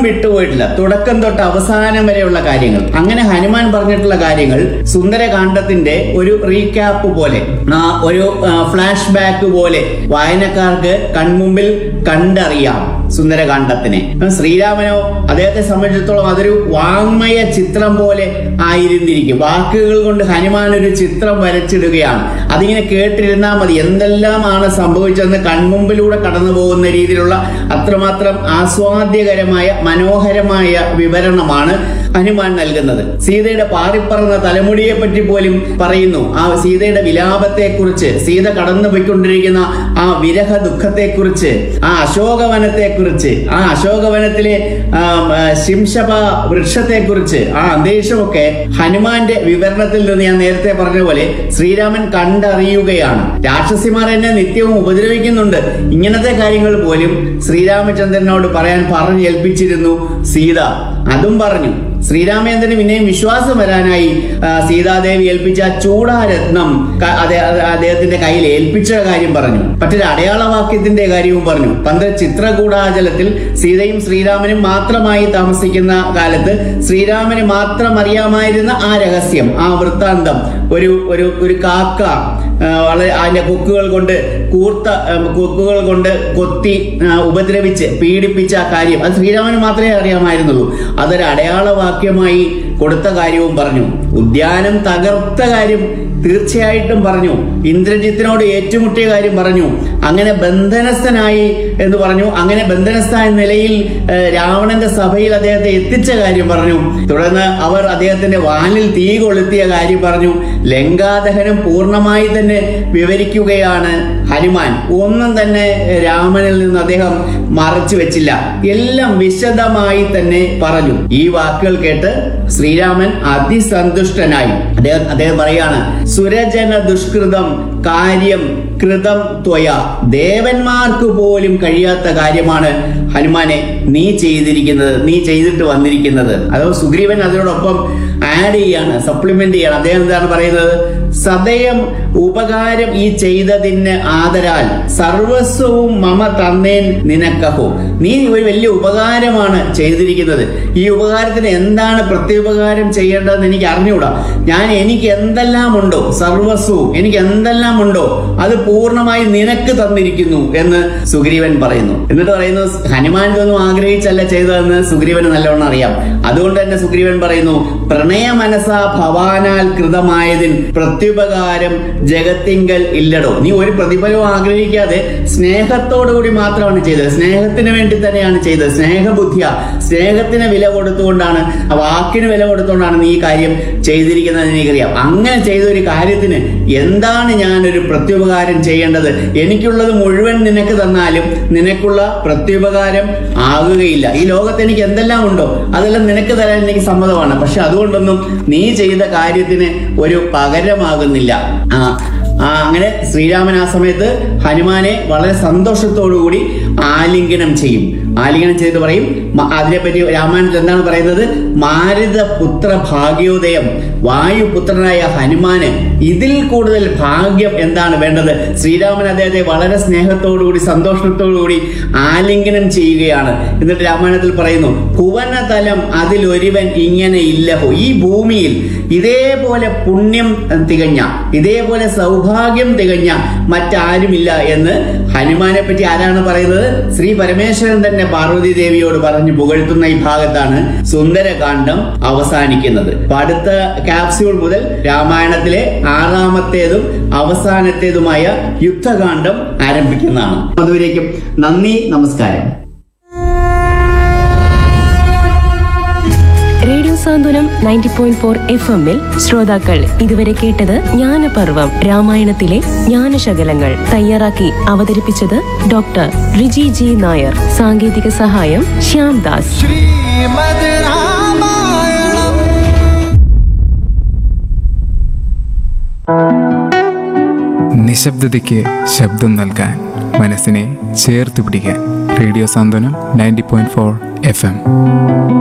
വിട്ടുപോയിട്ടില്ല തുടക്കം തൊട്ട് അവസാനം വരെയുള്ള കാര്യങ്ങൾ അങ്ങനെ ഹനുമാൻ പറഞ്ഞിട്ടുള്ള കാര്യങ്ങൾ സുന്ദരകാന്ഡത്തിന്റെ ഒരു റീക്യാപ്പ് പോലെ ആ ഒരു ഫ്ലാഷ് ബാക്ക് പോലെ വായനക്കാർക്ക് കൺമുമ്പിൽ കണ്ടറിയാം സുന്ദരകാന്ഡത്തിനെ ശ്രീരാമനോ അദ്ദേഹത്തെ സംബന്ധിച്ചിടത്തോളം അതൊരു വാങ്മയ ചിത്രം പോലെ ആയിരുന്നിരിക്കും വാക്കുകൾ കൊണ്ട് ഹനുമാൻ ഒരു ചിത്രം വരച്ചിടുകയാണ് അതിങ്ങനെ കേട്ടിരുന്നാൽ മതി എന്തെല്ലാമാണ് സംഭവിച്ചതെന്ന് കൺമുമ്പിലൂടെ കടന്നു പോകുന്ന രീതിയിലുള്ള അത്രമാത്രം ആസ്വാദ്യകരമായ മനോഹരമായ വിവരണമാണ് ഹനുമാൻ നൽകുന്നത് സീതയുടെ പാറിപ്പറന്ന തലമുടിയെ പറ്റി പോലും പറയുന്നു ആ സീതയുടെ വിലാപത്തെ കുറിച്ച് സീത കടന്നു പോയിക്കൊണ്ടിരിക്കുന്ന ആ വിരഹ ദുഃഖത്തെ കുറിച്ച് ആ അശോകവനത്തെ കുറിച്ച് ആ അശോകവനത്തിലെ ആ, ആ, ശിംശപ വൃക്ഷത്തെ കുറിച്ച് ആ അന്തരീക്ഷമൊക്കെ ഹനുമാന്റെ വിവരണത്തിൽ നിന്ന് ഞാൻ നേരത്തെ പറഞ്ഞ പോലെ ശ്രീരാമൻ കണ്ടറിയുകയാണ് രാക്ഷസിമാർ എന്നെ നിത്യവും ഉപദ്രവിക്കുന്നുണ്ട് ഇങ്ങനത്തെ കാര്യങ്ങൾ പോലും ശ്രീരാമചന്ദ്രനോട് പറയാൻ പറഞ്ഞേൽപ്പിച്ചിരുന്നു സീത അതും പറഞ്ഞു ശ്രീരാമചന്ദ്രന് പിന്നെയും വിശ്വാസം വരാനായി ആ, സീതാദേവി ഏൽപ്പിച്ച ആ ചൂടാരത്നം ക- അതെ- അതെ- അദ്ദേഹത്തിന്റെ കയ്യിൽ ഏൽപ്പിച്ച കാര്യം പറഞ്ഞു മറ്റൊരു അടയാളവാക്യത്തിന്റെ കാര്യവും പറഞ്ഞു പണ്ട് ചിത്രകൂടാചലത്തിൽ സീതയും ശ്രീരാമനും മാത്രമായി താമസിക്കുന്ന കാലത്ത് ശ്രീരാമന് മാത്രം അറിയാമായിരുന്ന ആ രഹസ്യം ആ വൃത്താന്തം ഒരു ഒരു ഒരു കാക്ക ആ, വളരെ അതിന്റെ കൊക്കുകൾ കൊണ്ട് കൂർത്ത ആ, കൊക്കുകൾ കൊണ്ട് കൊത്തി ആ, ഉപദ്രവിച്ച് പീഡിപ്പിച്ച ആ കാര്യം അത് ശ്രീരാമന് മാത്രമേ അറിയാമായിരുന്നുള്ളൂ അതൊരു അടയാളവാക്യമായി കൊടുത്ത കാര്യവും പറഞ്ഞു ഉദ്യാനം തകർത്ത കാര്യം തീർച്ചയായിട്ടും പറഞ്ഞു ഇന്ദ്രജിത്തിനോട് ഏറ്റുമുട്ടിയ കാര്യം പറഞ്ഞു അങ്ങനെ ബന്ധനസ്ഥനായി എന്ന് പറഞ്ഞു അങ്ങനെ ബന്ധനസ്ഥ നിലയിൽ ഏഹ്, രാവണന്റെ സഭയിൽ അദ്ദേഹത്തെ എത്തിച്ച കാര്യം പറഞ്ഞു തുടർന്ന് അവർ അദ്ദേഹത്തിന്റെ വാനിൽ തീ കൊളുത്തിയ കാര്യം പറഞ്ഞു ലങ്കാദഹനം പൂർണ്ണമായി തന്നെ വിവരിക്കുകയാണ് ഹനുമാൻ ഒന്നും തന്നെ രാമനിൽ നിന്ന് അദ്ദേഹം മറച്ചു വെച്ചില്ല എല്ലാം വിശദമായി തന്നെ പറഞ്ഞു ഈ വാക്കുകൾ കേട്ട് ശ്രീരാമൻ അതിസന്തുഷ്ടനായി അദ്ദേഹം അദ്ദേഹം പറയാണ് സുരജന ദുഷ്കൃതം കാര്യം കൃതം ത്വയ ദേവന്മാർക്ക് പോലും കഴിയാത്ത കാര്യമാണ് ഹനുമാനെ നീ ചെയ്തിരിക്കുന്നത് നീ ചെയ്തിട്ട് വന്നിരിക്കുന്നത് അതോ സുഗ്രീവൻ അതിനോടൊപ്പം ആഡ് ചെയ്യാണ് സപ്ലിമെന്റ് ചെയ്യാണ് അദ്ദേഹം എന്താണ് പറയുന്നത് സദയം ഉപകാരം ഈ ചെയ്തതിന് ആദരാൽ സർവസ്വവും മമ തന്നേൻ നിനക്കഹോ നീ ഒരു വലിയ ഉപകാരമാണ് ചെയ്തിരിക്കുന്നത് ഈ ഉപകാരത്തിന് എന്താണ് പ്രത്യുപകാരം ചെയ്യേണ്ടതെന്ന് എനിക്ക് അറിഞ്ഞുകൂടാ ഞാൻ എനിക്ക് എന്തെല്ലാം ഉണ്ടോ സർവസ്വവും എനിക്ക് എന്തെല്ലാം ഉണ്ടോ അത് പൂർണ്ണമായി നിനക്ക് തന്നിരിക്കുന്നു എന്ന് സുഗ്രീവൻ പറയുന്നു എന്നിട്ട് പറയുന്നു ഹനുമാൻ ഇതൊന്നും ആഗ്രഹിച്ചല്ല ചെയ്തതെന്ന് സുഗ്രീവന് നല്ലവണ്ണം അറിയാം അതുകൊണ്ട് തന്നെ സുഗ്രീവൻ പറയുന്നു പ്രണയ മനസാ ഭവാനാൽ കൃതമായതിൽ പ്രത്യുപകാരം ജഗത്തിങ്കൽ ഇല്ലടോ നീ ഒരു പ്രതിഫലവും ആഗ്രഹിക്കാതെ സ്നേഹത്തോടുകൂടി മാത്രമാണ് ചെയ്തത് സ്നേഹത്തിന് വേണ്ടി തന്നെയാണ് ചെയ്തത് സ്നേഹബുദ്ധിയ സ്നേഹത്തിന് വില കൊടുത്തുകൊണ്ടാണ് ആ വാക്കിന് വില കൊടുത്തുകൊണ്ടാണ് നീ ഈ കാര്യം ചെയ്തിരിക്കുന്നത് എനിക്കറിയാം അങ്ങനെ ചെയ്ത ഒരു കാര്യത്തിന് എന്താണ് ഞാൻ ഒരു പ്രത്യുപകാരം ചെയ്യേണ്ടത് എനിക്കുള്ളത് മുഴുവൻ നിനക്ക് തന്നാലും നിനക്കുള്ള പ്രത്യുപകാരം ആകുകയില്ല ഈ ലോകത്ത് എനിക്ക് എന്തെല്ലാം ഉണ്ടോ അതെല്ലാം നിനക്ക് തരാൻ എനിക്ക് സമ്മതമാണ് പക്ഷെ അതുകൊണ്ടൊന്നും നീ ചെയ്ത കാര്യത്തിന് ഒരു പകരമാകുന്നില്ല ആ ആ, അങ്ങനെ ശ്രീരാമൻ ആ സമയത്ത് ഹനുമാനെ വളരെ സന്തോഷത്തോടുകൂടി ആലിംഗനം ചെയ്യും ആലിംഗനം ചെയ്ത് പറയും മ- അതിനെപ്പറ്റി രാമായണത്തിൽ എന്താണ് പറയുന്നത് മാരുത പുത്ര ഭാഗ്യോദയം വായുപുത്രനായ ഹനുമാന് ഇതിൽ കൂടുതൽ ഭാഗ്യം എന്താണ് വേണ്ടത് ശ്രീരാമൻ അദ്ദേഹത്തെ വളരെ സ്നേഹത്തോടുകൂടി സന്തോഷത്തോടുകൂടി ആലിംഗനം ചെയ്യുകയാണ് എന്നിട്ട് രാമായണത്തിൽ പറയുന്നു ഭുവനതലം അതിലൊരുവൻ ഇങ്ങനെ ഇല്ലഹോ ഈ ഭൂമിയിൽ ഇതേപോലെ പുണ്യം തികഞ്ഞ ഇതേപോലെ സൗഭാഗ്യം തികഞ്ഞ മറ്റാരുമില്ല എന്ന് ഹനുമാനെ പറ്റി ആരാണ് പറയുന്നത് ശ്രീ പരമേശ്വരൻ തന്നെ പാർവതി ദേവിയോട് പറഞ്ഞു പുകഴ്ത്തുന്ന ഈ ഭാഗത്താണ് സുന്ദരകാന്ഡം അവസാനിക്കുന്നത് അപ്പൊ അടുത്ത ക്യാപ്സ്യൂൾ മുതൽ രാമായണത്തിലെ ആറാമത്തേതും അവസാനത്തേതുമായ യുദ്ധകാന്ഡം ആരംഭിക്കുന്നതാണ് അതുവരേക്കും നന്ദി നമസ്കാരം radio Santhwanam ninety point four F എമ്മിൽ ശ്രോതാക്കൾ ഇതുവരെ കേട്ടത് ജ്ഞാനപർവം രാമായണത്തിലെ ജ്ഞാനശകലങ്ങൾ തയ്യാറാക്കി അവതരിപ്പിച്ചത് ഡോക്ടർ റിജി ജി നായർ സാങ്കേതിക സഹായം ശ്യാം ദാസ് ശ്രീമദ് രാമായണം നിശബ്ദതയ്ക്ക് ശബ്ദം നൽകാൻ മനസ്സിനെ ചേർത്ത് പിടിക്കാൻ radio Santhwanam ninety point four F M